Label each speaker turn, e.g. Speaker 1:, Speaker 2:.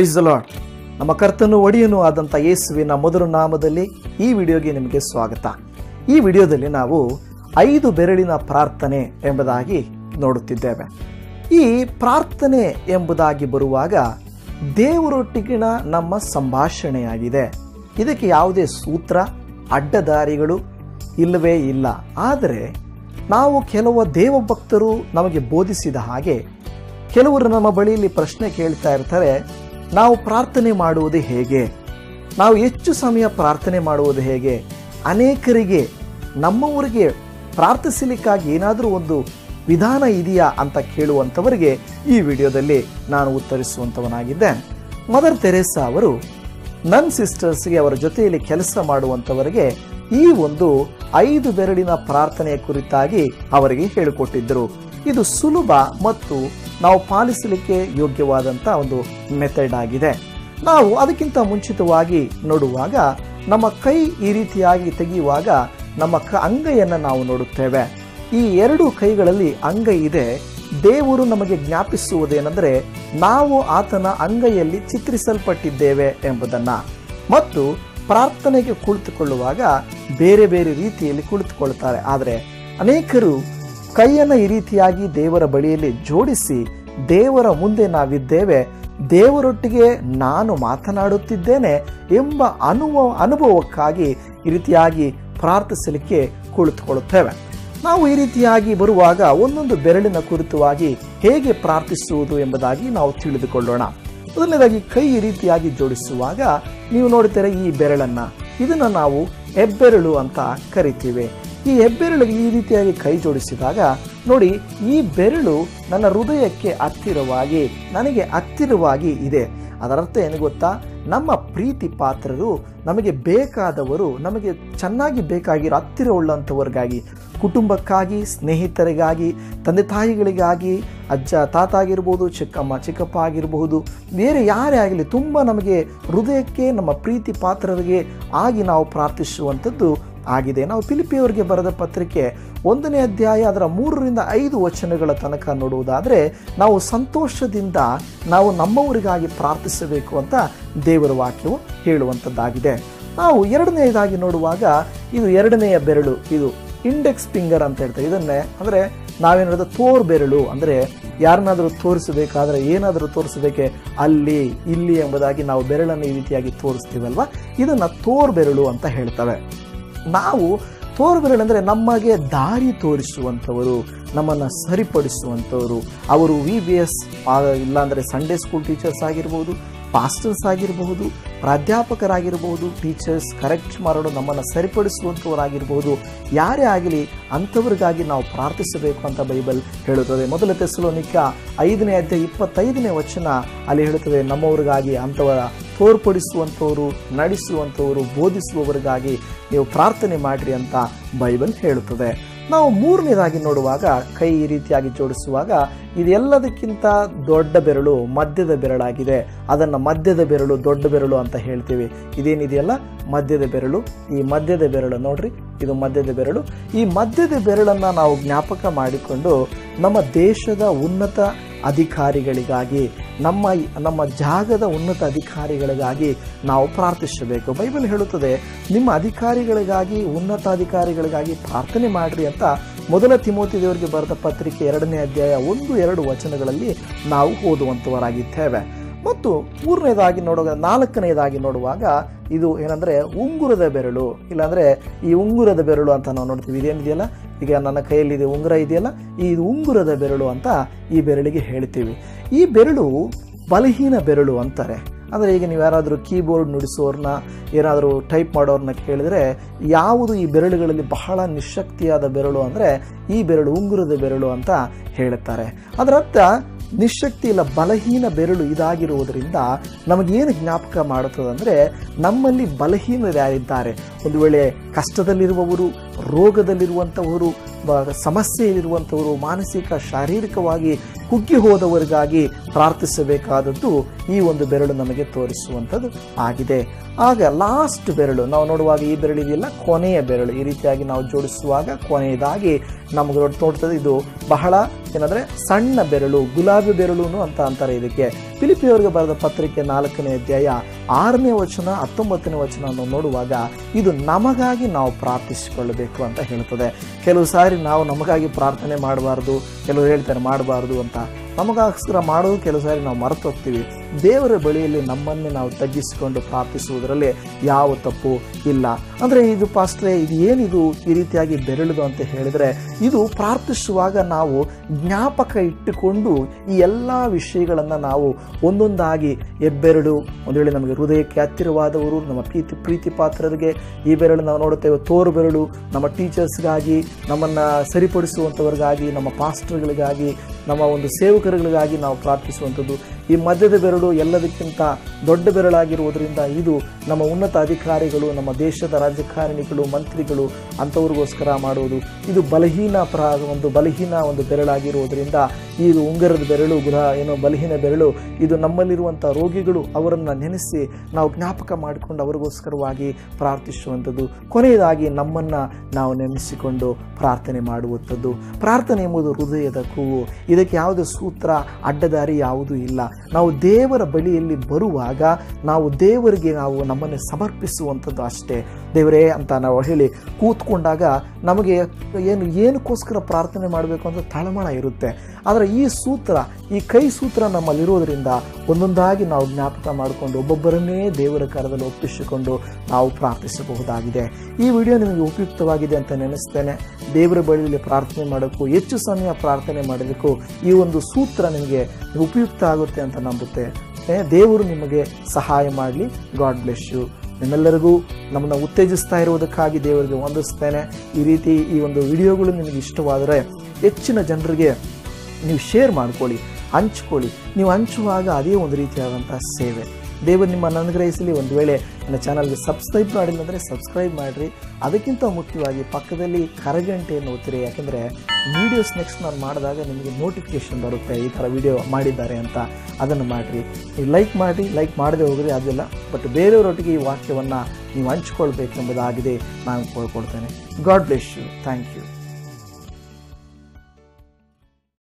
Speaker 1: price lord ನಮ್ಮ ಕರ್ತನು ಒಡೆಯನು ಆದಂಥ ಯೇಸುವಿನ ಮೊದಲು ನಾಮದಲ್ಲಿ ಈ ವಿಡಿಯೋಗೆ ನಿಮಗೆ ಸ್ವಾಗತ ಈ ವಿಡಿಯೋದಲ್ಲಿ ನಾವು ಐದು ಬೆರಳಿನ ಪ್ರಾರ್ಥನೆ ಎಂಬುದಾಗಿ ನೋಡುತ್ತಿದ್ದೇವೆ ಈ ಪ್ರಾರ್ಥನೆ ಎಂಬುದಾಗಿ ಬರುವಾಗ ದೇವರೊಟ್ಟಿಗಿನ ನಮ್ಮ ಸಂಭಾಷಣೆಯಾಗಿದೆ ಇದಕ್ಕೆ ಯಾವುದೇ ಸೂತ್ರ ಅಡ್ಡದಾರಿಗಳು ಇಲ್ಲವೇ ಇಲ್ಲ ಆದರೆ ನಾವು ಕೆಲವು ದೇವಭಕ್ತರು ನಮಗೆ ಬೋಧಿಸಿದ ಹಾಗೆ ಕೆಲವರು ನಮ್ಮ ಬಳಿಯಲ್ಲಿ ಪ್ರಶ್ನೆ ಕೇಳ್ತಾ ಇರ್ತಾರೆ ನಾವು ಪ್ರಾರ್ಥನೆ ಮಾಡುವುದು ಹೇಗೆ ನಾವು ಹೆಚ್ಚು ಸಮಯ ಪ್ರಾರ್ಥನೆ ಮಾಡುವುದು ಹೇಗೆ ಅನೇಕರಿಗೆ ನಮ್ಮವರಿಗೆ ಪ್ರಾರ್ಥಿಸಲಿಕ್ಕಾಗಿ ಏನಾದರೂ ಒಂದು ವಿಧಾನ ಇದೆಯಾ ಅಂತ ಕೇಳುವಂಥವರಿಗೆ ಈ ವಿಡಿಯೋದಲ್ಲಿ ನಾನು ಉತ್ತರಿಸುವಂಥವನಾಗಿದ್ದೇನೆ ಮದರ್ ತೆರೇಸಾ ಅವರು ನನ್ನ ಸಿಸ್ಟರ್ಸ್ಗೆ ಅವರ ಜೊತೆಯಲ್ಲಿ ಕೆಲಸ ಮಾಡುವಂಥವರಿಗೆ ಈ ಒಂದು ಐದು ಬೆರಳಿನ ಪ್ರಾರ್ಥನೆಯ ಕುರಿತಾಗಿ ಅವರಿಗೆ ಹೇಳಿಕೊಟ್ಟಿದ್ದರು ಇದು ಸುಲಭ ಮತ್ತು ನಾವು ಪಾಲಿಸಲಿಕ್ಕೆ ಯೋಗ್ಯವಾದಂಥ ಒಂದು ಮೆಥಡ್ ಆಗಿದೆ ನಾವು ಅದಕ್ಕಿಂತ ಮುಂಚಿತವಾಗಿ ನೋಡುವಾಗ ನಮ್ಮ ಕೈ ಈ ರೀತಿಯಾಗಿ ತೆಗೆಯುವಾಗ ನಮ್ಮ ಕ ಅಂಗೈಯನ್ನು ನಾವು ನೋಡುತ್ತೇವೆ ಈ ಎರಡು ಕೈಗಳಲ್ಲಿ ಅಂಗೈ ಇದೆ ದೇವರು ನಮಗೆ ಜ್ಞಾಪಿಸುವುದೇನೆಂದರೆ ನಾವು ಆತನ ಅಂಗೈಯಲ್ಲಿ ಚಿತ್ರಿಸಲ್ಪಟ್ಟಿದ್ದೇವೆ ಎಂಬುದನ್ನು ಮತ್ತು ಪ್ರಾರ್ಥನೆಗೆ ಕುಳಿತುಕೊಳ್ಳುವಾಗ ಬೇರೆ ಬೇರೆ ರೀತಿಯಲ್ಲಿ ಕುಳಿತುಕೊಳ್ತಾರೆ ಆದರೆ ಅನೇಕರು ಕೈಯನ್ನು ಈ ರೀತಿಯಾಗಿ ದೇವರ ಬಳಿಯಲ್ಲಿ ಜೋಡಿಸಿ ದೇವರ ಮುಂದೆ ನಾವಿದ್ದೇವೆ ದೇವರೊಟ್ಟಿಗೆ ನಾನು ಮಾತನಾಡುತ್ತಿದ್ದೇನೆ ಎಂಬ ಅನುಭವ ಅನುಭವಕ್ಕಾಗಿ ಈ ರೀತಿಯಾಗಿ ಪ್ರಾರ್ಥಿಸಲಿಕ್ಕೆ ಕುಳಿತುಕೊಳ್ಳುತ್ತೇವೆ ನಾವು ಈ ರೀತಿಯಾಗಿ ಬರುವಾಗ ಒಂದೊಂದು ಬೆರಳಿನ ಕುರಿತವಾಗಿ ಹೇಗೆ ಪ್ರಾರ್ಥಿಸುವುದು ಎಂಬುದಾಗಿ ನಾವು ತಿಳಿದುಕೊಳ್ಳೋಣ ಮೊದಲನೇದಾಗಿ ಕೈ ಈ ರೀತಿಯಾಗಿ ಜೋಡಿಸುವಾಗ ನೀವು ನೋಡ್ತೀರ ಈ ಬೆರಳನ್ನ ಇದನ್ನು ನಾವು ಹೆಬ್ಬೆರಳು ಅಂತ ಕರಿತೀವಿ ಈ ಹೆಬ್ಬೆರಳಿಗೆ ಈ ರೀತಿಯಾಗಿ ಕೈ ಜೋಡಿಸಿದಾಗ ನೋಡಿ ಈ ಬೆರಳು ನನ್ನ ಹೃದಯಕ್ಕೆ ಹತ್ತಿರವಾಗಿ ನನಗೆ ಹತ್ತಿರವಾಗಿ ಇದೆ ಅದರರ್ಥ ಏನು ಗೊತ್ತಾ ನಮ್ಮ ಪ್ರೀತಿ ಪಾತ್ರರು ನಮಗೆ ಬೇಕಾದವರು ನಮಗೆ ಚೆನ್ನಾಗಿ ಬೇಕಾಗಿರೋ ಹತ್ತಿರ ಉಳ್ಳಂಥವ್ರಿಗಾಗಿ ಕುಟುಂಬಕ್ಕಾಗಿ ಸ್ನೇಹಿತರಿಗಾಗಿ ತಂದೆ ತಾಯಿಗಳಿಗಾಗಿ ಅಜ್ಜ ತಾತ ಆಗಿರ್ಬೋದು ಚಿಕ್ಕಮ್ಮ ಚಿಕ್ಕಪ್ಪ ಆಗಿರಬಹುದು ಬೇರೆ ಯಾರೇ ಆಗಲಿ ತುಂಬ ನಮಗೆ ಹೃದಯಕ್ಕೆ ನಮ್ಮ ಪ್ರೀತಿ ಪಾತ್ರರಿಗೆ ಆಗಿ ನಾವು ಪ್ರಾರ್ಥಿಸುವಂಥದ್ದು ಆಗಿದೆ ನಾವು ಫಿಲಿಪಿಯವರಿಗೆ ಬರೆದ ಪತ್ರಿಕೆ ಒಂದನೇ ಅಧ್ಯಾಯ ಅದರ ಮೂರರಿಂದ ಐದು ವಚನಗಳ ತನಕ ನೋಡುವುದಾದರೆ ನಾವು ಸಂತೋಷದಿಂದ ನಾವು ನಮ್ಮವರಿಗಾಗಿ ಪ್ರಾರ್ಥಿಸಬೇಕು ಅಂತ ದೇವರ ವಾಕ್ಯವು ಹೇಳುವಂಥದ್ದಾಗಿದೆ ನಾವು ಎರಡನೆಯದಾಗಿ ನೋಡುವಾಗ ಇದು ಎರಡನೆಯ ಬೆರಳು ಇದು ಇಂಡೆಕ್ಸ್ ಫಿಂಗರ್ ಅಂತ ಹೇಳ್ತಾರೆ ಇದನ್ನೇ ಅಂದರೆ ನಾವೇನಾದ್ರು ತೋರ್ ಬೆರಳು ಅಂದರೆ ಯಾರನ್ನಾದರೂ ತೋರಿಸಬೇಕಾದ್ರೆ ಏನಾದರೂ ತೋರಿಸಬೇಕೆ ಅಲ್ಲಿ ಇಲ್ಲಿ ಎಂಬುದಾಗಿ ನಾವು ಬೆರಳನ್ನು ಈ ರೀತಿಯಾಗಿ ತೋರಿಸ್ತೀವಲ್ವ ಇದನ್ನು ತೋರ್ ಬೆರಳು ಅಂತ ಹೇಳ್ತವೆ ನಾವು ತೋರು ಬೆರಳು ಅಂದರೆ ನಮಗೆ ದಾರಿ ತೋರಿಸುವಂಥವರು ನಮ್ಮನ್ನು ಸರಿಪಡಿಸುವಂಥವರು ಅವರು ವಿ ಬಿ ಎಸ್ ಇಲ್ಲಾಂದರೆ ಸಂಡೇ ಸ್ಕೂಲ್ ಟೀಚರ್ಸ್ ಆಗಿರ್ಬೋದು ಪಾಸ್ಟರ್ಸ್ ಆಗಿರಬಹುದು ಪ್ರಾಧ್ಯಾಪಕರಾಗಿರಬಹುದು ಟೀಚರ್ಸ್ ಕರೆಕ್ಟ್ ಮಾಡೋದು ನಮ್ಮನ್ನು ಸರಿಪಡಿಸುವಂಥವರಾಗಿರ್ಬೋದು ಯಾರೇ ಆಗಲಿ ಅಂಥವ್ರಿಗಾಗಿ ನಾವು ಪ್ರಾರ್ಥಿಸಬೇಕು ಅಂತ ಬೈಬಲ್ ಹೇಳುತ್ತದೆ ಮೊದಲ ತೆಸಲೋನಿಕ ಐದನೇ ಅಧ್ಯಾಯ ಇಪ್ಪತ್ತೈದನೇ ವಚನ ಅಲ್ಲಿ ಹೇಳುತ್ತದೆ ನಮ್ಮವ್ರಿಗಾಗಿ ಅಂಥವರ ತೋರ್ಪಡಿಸುವಂಥವರು ನಡೆಸುವಂಥವರು ಬೋಧಿಸುವವರಿಗಾಗಿ ನೀವು ಪ್ರಾರ್ಥನೆ ಮಾಡಿರಿ ಅಂತ ಬೈಬಲ್ ಹೇಳುತ್ತದೆ ನಾವು ಮೂರನೇದಾಗಿ ನೋಡುವಾಗ ಕೈ ಈ ರೀತಿಯಾಗಿ ಜೋಡಿಸುವಾಗ ಇದೆಲ್ಲದಕ್ಕಿಂತ ದೊಡ್ಡ ಬೆರಳು ಮಧ್ಯದ ಬೆರಳಾಗಿದೆ ಅದನ್ನು ಮಧ್ಯದ ಬೆರಳು ದೊಡ್ಡ ಬೆರಳು ಅಂತ ಹೇಳ್ತೀವಿ ಇದೇನಿದೆಯಲ್ಲ ಮಧ್ಯದ ಬೆರಳು ಈ ಮಧ್ಯದ ಬೆರಳು ನೋಡ್ರಿ ಇದು ಮಧ್ಯದ ಬೆರಳು ಈ ಮಧ್ಯದ ಬೆರಳನ್ನು ನಾವು ಜ್ಞಾಪಕ ಮಾಡಿಕೊಂಡು ನಮ್ಮ ದೇಶದ ಉನ್ನತ ಅಧಿಕಾರಿಗಳಿಗಾಗಿ ನಮ್ಮ ನಮ್ಮ ಜಾಗದ ಉನ್ನತ ಅಧಿಕಾರಿಗಳಿಗಾಗಿ ನಾವು ಪ್ರಾರ್ಥಿಸಬೇಕು ಬೈಬಲ್ ಹೇಳುತ್ತದೆ ನಿಮ್ಮ ಅಧಿಕಾರಿಗಳಿಗಾಗಿ ಉನ್ನತ ಅಧಿಕಾರಿಗಳಿಗಾಗಿ ಪ್ರಾರ್ಥನೆ ಮಾಡಿರಿ ಅಂತ ಮೊದಲ ತಿಮೋತಿ ದೇವರಿಗೆ ಬರೆದ ಪತ್ರಿಕೆ ಎರಡನೇ ಅಧ್ಯಾಯ ಒಂದು ಎರಡು ವಚನಗಳಲ್ಲಿ ನಾವು ಓದುವಂಥವರಾಗಿದ್ದೇವೆ ಮತ್ತು ಮೂರನೇದಾಗಿ ನೋಡುವಾಗ ನಾಲ್ಕನೇದಾಗಿ ನೋಡುವಾಗ ಇದು ಏನಂದರೆ ಉಂಗುರದ ಬೆರಳು ಇಲ್ಲಾಂದರೆ ಈ ಉಂಗುರದ ಬೆರಳು ಅಂತ ನಾವು ನೋಡ್ತೀವಿ ಇದೇನಿದೆಯಲ್ಲ ಈಗ ನನ್ನ ಕೈಯಲ್ಲಿದೆ ಉಂಗುರ ಇದೆಯಲ್ಲ ಈ ಉಂಗುರದ ಬೆರಳು ಅಂತ ಈ ಬೆರಳಿಗೆ ಹೇಳ್ತೀವಿ ಈ ಬೆರಳು ಬಲಹೀನ ಬೆರಳು ಅಂತಾರೆ ಅಂದರೆ ಈಗ ನೀವು ಯಾರಾದರೂ ಕೀಬೋರ್ಡ್ ನುಡಿಸೋರನ್ನ ಏನಾದರೂ ಟೈಪ್ ಮಾಡೋರನ್ನ ಕೇಳಿದ್ರೆ ಯಾವುದು ಈ ಬೆರಳುಗಳಲ್ಲಿ ಬಹಳ ನಿಶಕ್ತಿಯಾದ ಬೆರಳು ಅಂದರೆ ಈ ಬೆರಳು ಉಂಗುರದ ಬೆರಳು ಅಂತ ಹೇಳುತ್ತಾರೆ ಅದರರ್ಥ ನಿಶಕ್ತಿ ಇಲ್ಲ ಬಲಹೀನ ಬೆರಳು ಇದಾಗಿರುವುದರಿಂದ ನಮಗೇನು ಜ್ಞಾಪಕ ಮಾಡುತ್ತದಂದರೆ ನಮ್ಮಲ್ಲಿ ಬಲಹೀನರು ಯಾರಿದ್ದಾರೆ ಒಂದು ವೇಳೆ ಕಷ್ಟದಲ್ಲಿರುವವರು ರೋಗದಲ್ಲಿರುವಂಥವರು ಸಮಸ್ಯೆಯಲ್ಲಿರುವಂಥವರು ಮಾನಸಿಕ ಶಾರೀರಿಕವಾಗಿ ಕುಗ್ಗಿ ಹೋದವರಿಗಾಗಿ ಪ್ರಾರ್ಥಿಸಬೇಕಾದದ್ದು ಈ ಒಂದು ಬೆರಳು ನಮಗೆ ತೋರಿಸುವಂಥದ್ದು ಆಗಿದೆ ಆಗ ಲಾಸ್ಟ್ ಬೆರಳು ನಾವು ನೋಡುವಾಗ ಈ ಬೆರಳಿದೆಯಲ್ಲ ಕೊನೆಯ ಬೆರಳು ಈ ರೀತಿಯಾಗಿ ನಾವು ಜೋಡಿಸುವಾಗ ಕೊನೆಯದಾಗಿ ನಮಗೆ ನೋಡ್ತದೆ ಇದು ಬಹಳ ಏನಂದರೆ ಸಣ್ಣ ಬೆರಳು ಗುಲಾಬಿ ಬೆರಳು ಅಂತ ಅಂತಾರೆ ಇದಕ್ಕೆ ಫಿಲಿಪಿಯವರಿಗೆ ಬರೆದ ಪತ್ರಿಕೆ ನಾಲ್ಕನೇ ಅಧ್ಯಾಯ ಆರನೇ ವಚನ ಹತ್ತೊಂಬತ್ತನೇ ವಚನವನ್ನು ನೋಡುವಾಗ ಇದು ನಮಗಾಗಿ ನಾವು ಪ್ರಾರ್ಥಿಸಿಕೊಳ್ಳಬೇಕು ಅಂತ ಹೇಳ್ತದೆ ಕೆಲವು ಸಾರಿ ನಾವು ನಮಗಾಗಿ ಪ್ರಾರ್ಥನೆ ಮಾಡಬಾರ್ದು ಕೆಲವರು ಹೇಳ್ತಾರೆ ಮಾಡಬಾರ್ದು ಅಂತ ನಮಗೋಸ್ಕರ ಮಾಡೋದು ಕೆಲವು ಸಾರಿ ನಾವು ಮರೆತು ಹೋಗ್ತೀವಿ ದೇವರ ಬಳಿಯಲ್ಲಿ ನಮ್ಮನ್ನೇ ನಾವು ತಗ್ಗಿಸಿಕೊಂಡು ಪ್ರಾರ್ಥಿಸುವುದರಲ್ಲಿ ಯಾವ ತಪ್ಪು ಇಲ್ಲ ಅಂದರೆ ಇದು ಪಾಸ್ಟ್ರೆ ಇದು ಏನಿದು ಈ ರೀತಿಯಾಗಿ ಬೆರಳುದು ಅಂತ ಹೇಳಿದರೆ ಇದು ಪ್ರಾರ್ಥಿಸುವಾಗ ನಾವು ಜ್ಞಾಪಕ ಇಟ್ಟುಕೊಂಡು ಈ ಎಲ್ಲ ವಿಷಯಗಳನ್ನು ನಾವು ಒಂದೊಂದಾಗಿ ಹೆಬ್ಬೆರಳು ಒಂದು ವೇಳೆ ನಮಗೆ ಹೃದಯಕ್ಕೆ ಹತ್ತಿರವಾದವರು ನಮ್ಮ ಪ್ರೀತಿ ಪ್ರೀತಿ ಪಾತ್ರರಿಗೆ ಈ ಬೆರಳು ನಾವು ನೋಡುತ್ತೇವೆ ತೋರು ಬೆರಳು ನಮ್ಮ ಟೀಚರ್ಸ್ಗಾಗಿ ನಮ್ಮನ್ನು ಸರಿಪಡಿಸುವಂಥವ್ರಿಗಾಗಿ ನಮ್ಮ ಪಾಸ್ಟರ್ಗಳಿಗಾಗಿ ನಮ್ಮ ಒಂದು ಸೇವಕರುಗಳಿಗಾಗಿ ನಾವು ಪ್ರಾರ್ಥಿಸುವಂಥದ್ದು ಈ ಮಧ್ಯದ ಬೆರಳು ಎಲ್ಲದಕ್ಕಿಂತ ದೊಡ್ಡ ಬೆರಳಾಗಿರುವುದರಿಂದ ಇದು ನಮ್ಮ ಉನ್ನತ ಅಧಿಕಾರಿಗಳು ನಮ್ಮ ದೇಶದ ರಾಜಕಾರಣಿಗಳು ಮಂತ್ರಿಗಳು ಅಂಥವ್ರಿಗೋಸ್ಕರ ಮಾಡುವುದು ಇದು ಬಲಹೀನ ಪ್ರ ಒಂದು ಬಲಹೀನ ಒಂದು ಬೆರಳಾಗಿರುವುದರಿಂದ ಇದು ಉಂಗರದ ಬೆರಳು ಗುರ ಏನೋ ಬಲಹೀನ ಬೆರಳು ಇದು ನಮ್ಮಲ್ಲಿರುವಂಥ ರೋಗಿಗಳು ಅವರನ್ನು ನೆನೆಸಿ ನಾವು ಜ್ಞಾಪಕ ಮಾಡಿಕೊಂಡು ಅವರಿಗೋಸ್ಕರವಾಗಿ ಪ್ರಾರ್ಥಿಸುವಂಥದ್ದು ಕೊನೆಯದಾಗಿ ನಮ್ಮನ್ನು ನಾವು ನೆನೆಸಿಕೊಂಡು ಪ್ರಾರ್ಥನೆ ಮಾಡುವಂಥದ್ದು ಪ್ರಾರ್ಥನೆ ಎಂಬುದು ಹೃದಯದ ಕೂವು ಇದಕ್ಕೆ ಯಾವುದೇ ಸೂತ್ರ ಅಡ್ಡದಾರಿ ಯಾವುದೂ ಇಲ್ಲ ನಾವು ದೇವರ ಬಳಿಯಲ್ಲಿ ಬರುವಾಗ ನಾವು ದೇವರಿಗೆ ನಾವು ನಮ್ಮನ್ನು ಸಮರ್ಪಿಸುವಂಥದ್ದು ಅಷ್ಟೇ ದೇವರೇ ಅಂತ ನಾವು ಹೇಳಿ ಕೂತ್ಕೊಂಡಾಗ ನಮಗೆ ಏನು ಏನಕ್ಕೋಸ್ಕರ ಪ್ರಾರ್ಥನೆ ಮಾಡಬೇಕು ಅಂತ ತಳಮಳ ಇರುತ್ತೆ ಆದರೆ ಈ ಸೂತ್ರ ಈ ಕೈ ಸೂತ್ರ ನಮ್ಮಲ್ಲಿರೋದರಿಂದ ಒಂದೊಂದಾಗಿ ನಾವು ಜ್ಞಾಪಕ ಮಾಡಿಕೊಂಡು ಒಬ್ಬೊಬ್ಬರನ್ನೇ ದೇವರ ಕರದಲ್ಲಿ ಒಪ್ಪಿಸಿಕೊಂಡು ನಾವು ಪ್ರಾರ್ಥಿಸಬಹುದಾಗಿದೆ ಈ ವಿಡಿಯೋ ನಿಮಗೆ ಉಪಯುಕ್ತವಾಗಿದೆ ಅಂತ ನೆನೆಸ್ತೇನೆ ದೇವರ ಬಳಿಯಲ್ಲಿ ಪ್ರಾರ್ಥನೆ ಮಾಡೋಕ್ಕೂ ಹೆಚ್ಚು ಸಮಯ ಪ್ರಾರ್ಥನೆ ಮಾಡೋದಕ್ಕೂ ಈ ಒಂದು ಸೂತ್ರ ನಿಮಗೆ ಉಪಯುಕ್ತ ಆಗುತ್ತೆ ಅಂತ ನಂಬುತ್ತೆ ಏ, ದೇವರು ನಿಮಗೆ ಸಹಾಯ ಮಾಡಲಿ ಗಾಡ್ ಬ್ಲೆಸ್ ಯು ನಿಮ್ಮೆಲ್ಲರಿಗೂ ನಮ್ಮನ್ನು ಉತ್ತೇಜಿಸ್ತಾ ಇರುವುದಕ್ಕಾಗಿ ದೇವರಿಗೆ ವಂದಿಸ್ತೇನೆ ಈ ರೀತಿ ಈ ಒಂದು ವಿಡಿಯೋಗಳು ನಿಮಗೆ ಇಷ್ಟವಾದರೆ ಹೆಚ್ಚಿನ ಜನರಿಗೆ ನೀವು ಶೇರ್ ಮಾಡ್ಕೊಳ್ಳಿ ಹಂಚ್ಕೊಳ್ಳಿ ನೀವು ಹಂಚುವಾಗ ಅದೇ ಒಂದು ರೀತಿಯಾದಂಥ ಸೇವೆ ದೇವರು ನಿಮ್ಮನ್ನು ಅನುಗ್ರಹಿಸಲಿ ಒಂದು ವೇಳೆ ನನ್ನ ಚಾನಲ್ಗೆ ಸಬ್ಸ್ಕ್ರೈಬ್ ಮಾಡಿಲ್ಲಂದರೆ ಸಬ್ಸ್ಕ್ರೈಬ್ ಮಾಡಿರಿ ಅದಕ್ಕಿಂತ ಮುಖ್ಯವಾಗಿ ಪಕ್ಕದಲ್ಲಿ ಕರಗಂಟೆಯನ್ನು ಒತ್ತಿರಿ ಯಾಕೆಂದರೆ ವೀಡಿಯೋಸ್ ನೆಕ್ಸ್ಟ್ ನಾನು ಮಾಡಿದಾಗ ನಿಮಗೆ ನೋಟಿಫಿಕೇಶನ್ ಬರುತ್ತೆ ಈ ಥರ ವಿಡಿಯೋ ಮಾಡಿದ್ದಾರೆ ಅಂತ ಅದನ್ನು ಮಾಡಿರಿ ನೀವು ಲೈಕ್ ಮಾಡಿ ಲೈಕ್ ಮಾಡದೆ ಹೋಗ್ರಿ ಅದೆಲ್ಲ ಬಟ್ ಬೇರೆಯವರೊಟ್ಟಿಗೆ ಈ ವಾಕ್ಯವನ್ನು ನೀವು ಹಂಚ್ಕೊಳ್ಬೇಕೆಂಬುದಾಗಿದೆ ನಾನು ಕೋಳ್ಕೊಳ್ತೇನೆ God bless you thank you